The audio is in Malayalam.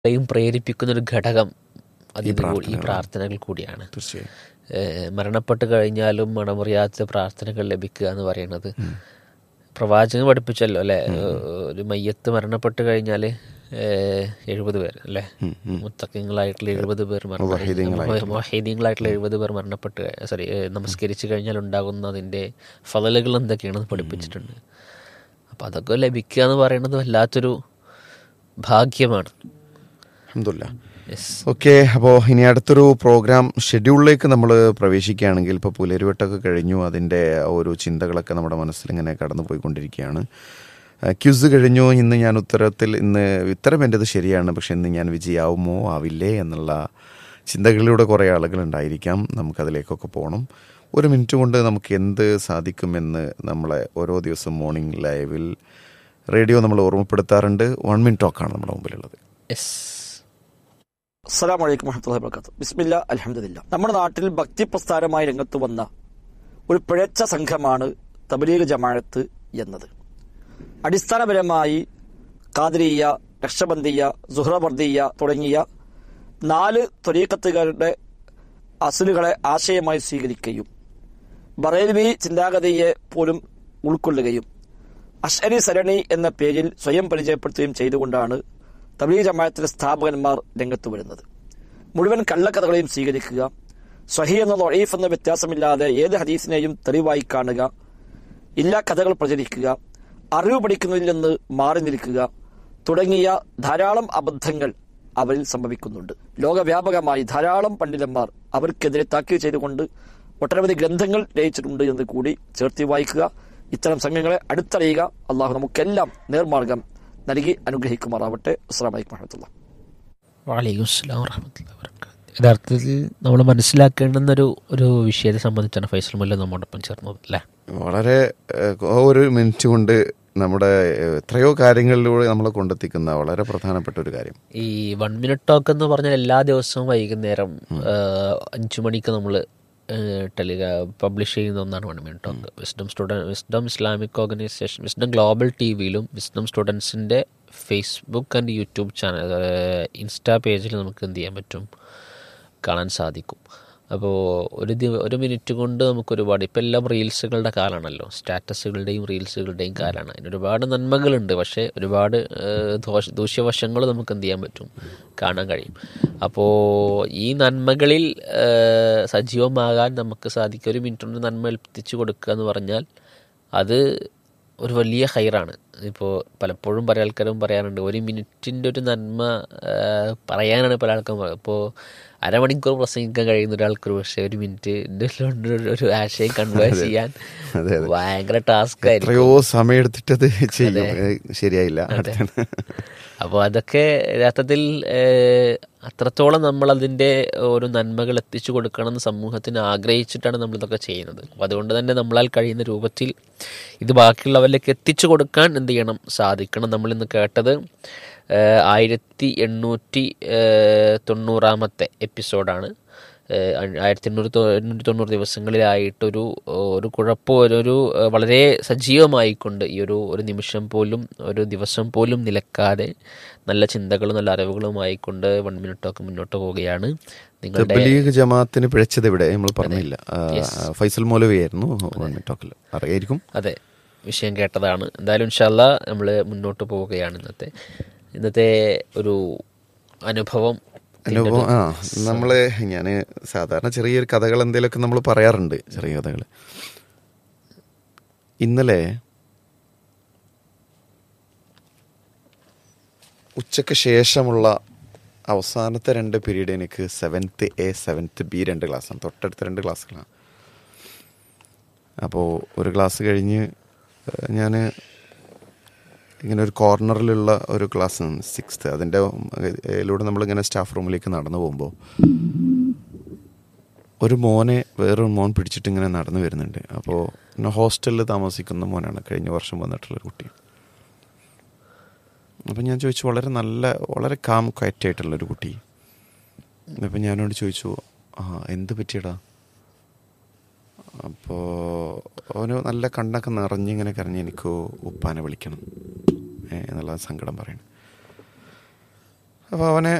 യും പ്രേരിപ്പിക്കുന്ന ഒരു ഘടകം അത് ഈ ഇത് കൂ- ഈ പ്രാർത്ഥനകളാണ്. പ്രാർത്ഥനകൾ കൂടിയാണ് തീർച്ചയായും ഏഹ് മരണപ്പെട്ട് കഴിഞ്ഞാലും മണമുറിയാത്ത പ്രാർത്ഥനകൾ ലഭിക്കുക എന്ന് പറയുന്നത് പ്രവാചകൻ പഠിപ്പിച്ചല്ലോ അല്ലെ ഒരു മയ്യത്ത് മരണപ്പെട്ട് കഴിഞ്ഞാൽ എഴുപത് പേർ അല്ലേ ഉം, ഉം. മുത്തക്കങ്ങളായിട്ടുള്ള എഴുപത് പേർ മുവഹിദീങ്ങളായിട്ടുള്ള. മൊഹീദീങ്ങളായിട്ടുള്ള എഴുപത് പേർ മരണപ്പെട്ട് സോറി നമസ്കരിച്ച് കഴിഞ്ഞാൽ ഉണ്ടാകുന്ന അതിൻ്റെ ഫലലുകൾ എന്തൊക്കെയാണെന്ന് പഠിപ്പിച്ചിട്ടുണ്ട് അപ്പം അതൊക്കെ ലഭിക്കുക എന്ന് പറയുന്നത് വല്ലാത്തൊരു ഭാഗ്യമാണ് അഹമ്മദില്ല യെസ് ഓക്കെ അപ്പോൾ ഇനി അടുത്തൊരു പ്രോഗ്രാം ഷെഡ്യൂളിലേക്ക് നമ്മൾ പ്രവേശിക്കുകയാണെങ്കിൽ ഇപ്പോൾ പുലരുവട്ടമൊക്കെ കഴിഞ്ഞു അതിൻ്റെ ആ ഒരു ചിന്തകളൊക്കെ നമ്മുടെ മനസ്സിൽ ഇങ്ങനെ കടന്നു പോയിക്കൊണ്ടിരിക്കുകയാണ് ക്യൂസ് കഴിഞ്ഞു ഇന്ന് ഞാൻ ഉത്തരത്തിൽ ഇന്ന് ഉത്തരം എൻ്റെത് ശരിയാണ് പക്ഷെ ഇന്ന് ഞാൻ വിജയാവുമോ ആവില്ലേ എന്നുള്ള ചിന്തകളിലൂടെ കുറേ ആളുകൾ ഉണ്ടായിരിക്കാം നമുക്കതിലേക്കൊക്കെ പോകണം ഒരു മിനിറ്റ് കൊണ്ട് നമുക്ക് എന്ത് സാധിക്കുമെന്ന് നമ്മളെ ഓരോ ദിവസം മോർണിംഗ് ലൈവിൽ റേഡിയോ നമ്മൾ ഓർമ്മപ്പെടുത്താറുണ്ട് വൺ മിനിറ്റ് ടോക്കാണ് നമ്മുടെ മുമ്പിലുള്ളത് യെസ് അസ്സലാം വലൈക്കും വഹമത്തുള്ള വർക്കാത്തു ബിസ്മില്ല അലഹമില്ല നമ്മുടെ നാട്ടിൽ ഭക്തി പ്രസ്ഥാനമായി രംഗത്ത് വന്ന ഒരു പിഴച്ച സംഘമാണ് തബലീഗ് ജമാഅത്ത് എന്നത് അടിസ്ഥാനപരമായി ഖാദിരിയ രക്ഷബന്ധിയ സുഹ്രവർദ്ദിയ തുടങ്ങിയ നാല് ത്വരീക്കത്തുകളുടെ അസുലുകളെ ആശയമായി സ്വീകരിക്കുകയും ബറേൽവി ചിന്താഗതിയെ പോലും ഉൾക്കൊള്ളുകയും അഷ്അരി സരണി എന്ന പേരിൽ സ്വയം പരിചയപ്പെടുത്തുകയും ചെയ്തുകൊണ്ടാണ് തബ്ലീഗ് ജമാഅത്തിലെ സ്ഥാപകന്മാർ രംഗത്ത് വരുന്നത് മുഴുവൻ കള്ളക്കഥകളെയും സ്വീകരിക്കുക സ്വഹി എന്ന ലൊഴീഫ് എന്ന വ്യത്യാസമില്ലാതെ ഏത് ഹദീസിനെയും തെളിവായി കാണുക എല്ലാ കഥകൾ പ്രചരിക്കുക അറിവ് പഠിക്കുന്നതിൽ നിന്ന് മാറി നിൽക്കുക തുടങ്ങിയ ധാരാളം അബദ്ധങ്ങൾ അവരിൽ സംഭവിക്കുന്നുണ്ട് ലോകവ്യാപകമായി ധാരാളം പണ്ഡിതന്മാർ അവർക്കെതിരെ താക്കീത് ചെയ്തുകൊണ്ട് ഒട്ടനവധി ഗ്രന്ഥങ്ങൾ രചിച്ചിട്ടുണ്ട് എന്ന് കൂടി ചേർത്തി വായിക്കുക ഇത്തരം സംഘങ്ങളെ അടുത്തറിയുക അള്ളാഹു നമുക്കെല്ലാം നേർമാർഗം നൽകി അനുഗ്രഹിക്കുമാറാവട്ടെ അസ്സാം വലൈക്കും വഹമത്തുള്ള വലൈക്കും സ്ലാം വറഹമത്തുള്ള വർക്കാത്ത് യഥാർത്ഥത്തിൽ നമ്മൾ മനസ്സിലാക്കേണ്ടുന്ന ഒരു ഒരു വിഷയത്തെ സംബന്ധിച്ചാണ് ഫൈസൽ മുല്ല നമ്മോടൊപ്പം ചേർന്നത് അല്ലേ വളരെ ഏഹ്, ആ ഒരു മിനിറ്റ് കൊണ്ട് നമ്മുടെ ഏഹ്, എത്രയോ കാര്യങ്ങളിലൂടെ നമ്മളെ കൊണ്ടെത്തിക്കുന്ന വളരെ പ്രധാനപ്പെട്ട ഒരു കാര്യം ഈ വൺ മിനിറ്റ് ടോക്ക് എന്ന് പറഞ്ഞാൽ എല്ലാ ദിവസവും വൈകുന്നേരം അഞ്ചു മണിക്ക് നമ്മൾ ടെലിഗ പബ്ലിഷ് ചെയ്യുന്ന ഒന്നാണ് one minute talk wisdom student wisdom Islamic organisation wisdom global T വിയിലും വിസ്ഡം സ്റ്റുഡൻസിൻ്റെ Facebook and YouTube channel insta പേജിൽ നമുക്ക് എന്ത് ചെയ്യാൻ പറ്റും കാണാൻ സാധിക്കും അപ്പോൾ ഒരു ദിവ ഒരു മിനിറ്റ് കൊണ്ട് നമുക്ക് ഒരുപാട് ഇപ്പം എല്ലാം റീൽസുകളുടെ കാലമാണല്ലോ സ്റ്റാറ്റസുകളുടെയും റീൽസുകളുടെയും കാലമാണ് അതിന് ഒരുപാട് നന്മകളുണ്ട് പക്ഷേ ഒരുപാട് ഏഹ്, ദോഷ ദൂഷ്യവശങ്ങൾ നമുക്ക് എന്ത് ചെയ്യാൻ പറ്റും കാണാൻ കഴിയും അപ്പോൾ ഈ നന്മകളിൽ ഏഹ്, സജീവമാകാൻ നമുക്ക് സാധിക്കും ഒരു മിനിറ്റ് കൊണ്ട് നന്മ എത്തിച്ചു കൊടുക്കുക എന്ന് പറഞ്ഞാൽ അത് ഒരു വലിയ ഹൈറാണ് ഇപ്പോൾ പലപ്പോഴും പല ആൾക്കാരും പറയാറുണ്ട് ഒരു മിനിറ്റിൻ്റെ ഒരു നന്മ ആ, പറയാനാണ് പല ആൾക്കാരും ഇപ്പോൾ അരമണിക്കൂർ പ്രസംഗിക്കാൻ കഴിയുന്ന ഒരാൾക്ക് ഒരു പക്ഷേ ഒരു മിനിറ്റ് ഒരു ആശയം കൺവേ ചെയ്യാൻ അതെ, അതെ. ഭയങ്കര ടാസ്ക് ആയിരിക്കും എത്രയോ സമയം എടുത്തിട്ടത് ചെയ്യും ഏഹ്, ശരിയായില്ല അടുത്താണ്. അപ്പോൾ അതൊക്കെ യഥാർത്ഥത്തിൽ ഏഹ്, അത്രത്തോളം നമ്മളതിൻ്റെ ഓരോ നന്മകൾ എത്തിച്ചു കൊടുക്കണമെന്ന് സമൂഹത്തിന് ആഗ്രഹിച്ചിട്ടാണ് നമ്മളിതൊക്കെ ചെയ്യുന്നത് അപ്പോൾ അതുകൊണ്ട് തന്നെ നമ്മളാൽ കഴിയുന്ന രൂപത്തിൽ ഇത് ബാക്കിയുള്ളവരിലേക്ക് എത്തിച്ചു കൊടുക്കാൻ എന്ത് ചെയ്യണം സാധിക്കണം നമ്മളിന്ന് കേട്ടത് ഏഹ്, ആയിരത്തി എണ്ണൂറ്റി ഏഹ്, തൊണ്ണൂറാമത്തെ എപ്പിസോഡാണ് ഏഹ് ആയിരത്തി എണ്ണൂറ്റി തൊ- എണ്ണൂറ്റി തൊണ്ണൂറ് ദിവസങ്ങളിലായിട്ടൊരു ഒരു കുഴപ്പം ഒരു ഒരു ഏഹ് വളരെ സജീവമായിക്കൊണ്ട് ഈ ഒരു ഒരു നിമിഷം പോലും ഒരു ദിവസം പോലും നിലക്കാതെ നല്ല ചിന്തകളും നല്ല അറിവുകളുമായിക്കൊണ്ട് വൺ മിനിറ്റൊക്കെ മുന്നോട്ട് പോവുകയാണ് നിങ്ങളുടെ തബ്ലീഗ് ജമാഅത്തിന് പിഴച്ചത് ഇവിടെ നമ്മൾ പറഞ്ഞില്ല ആ, ഫൈസൽ മൗലവിയായിരുന്നു വൺ മിനിറ്റ് ടോക്കിൽ അറിയായിരിക്കും അതെ വിഷയം കേട്ടതാണ് എന്തായാലും ഇൻഷാല്ല നമ്മൾ മുന്നോട്ട് പോവുകയാണ് ഇന്നത്തെ ഇന്നത്തെ ഒരു അനുഭവം അനുഭവം ആ നമ്മള് ഞാൻ സാധാരണ ചെറിയൊരു കഥകൾ എന്തെങ്കിലുമൊക്കെ നമ്മൾ പറയാറുണ്ട് ചെറിയ കഥകൾ ഇന്നലെ ഉച്ചയ്ക്ക് ശേഷമുള്ള അവസാനത്തെ രണ്ട് പീരീഡ് എനിക്ക് സെവൻത്ത് എ സെവൻത്ത് ബി രണ്ട് ക്ലാസ്സാണ് തൊട്ടടുത്ത രണ്ട് ക്ലാസ്സുകളാണ് അപ്പോൾ ഒരു ക്ലാസ് കഴിഞ്ഞ് ഞാൻ ഇങ്ങനെ ഒരു കോർണറിലുള്ള ഒരു ക്ലാസ് സിക്സ്ത്ത് അതിൻ്റെ ഇതിലൂടെ നമ്മളിങ്ങനെ സ്റ്റാഫ് റൂമിലേക്ക് നടന്നു പോകുമ്പോൾ ഒരു മോനെ വേറൊരു മോൻ പിടിച്ചിട്ട് ഇങ്ങനെ നടന്നു വരുന്നുണ്ട് അപ്പോൾ പിന്നെ ഹോസ്റ്റലിൽ താമസിക്കുന്ന മോനാണ് കഴിഞ്ഞ വർഷം വന്നിട്ടുള്ളൊരു കുട്ടി അപ്പം ഞാൻ ചോദിച്ചു വളരെ നല്ല വളരെ കാം ക്വയറ്റായിട്ടുള്ളൊരു കുട്ടി അപ്പം ഞാനോട് ചോദിച്ചു ആ എന്ത് പറ്റിയടാ അപ്പോൾ അവന് നല്ല കണ്ണൊക്കെ നിറഞ്ഞിങ്ങനെ കരഞ്ഞ് എനിക്ക് ഉപ്പാനെ വിളിക്കണം ഏ, എന്നുള്ള സങ്കടം പറയണം അപ്പോൾ അവനെ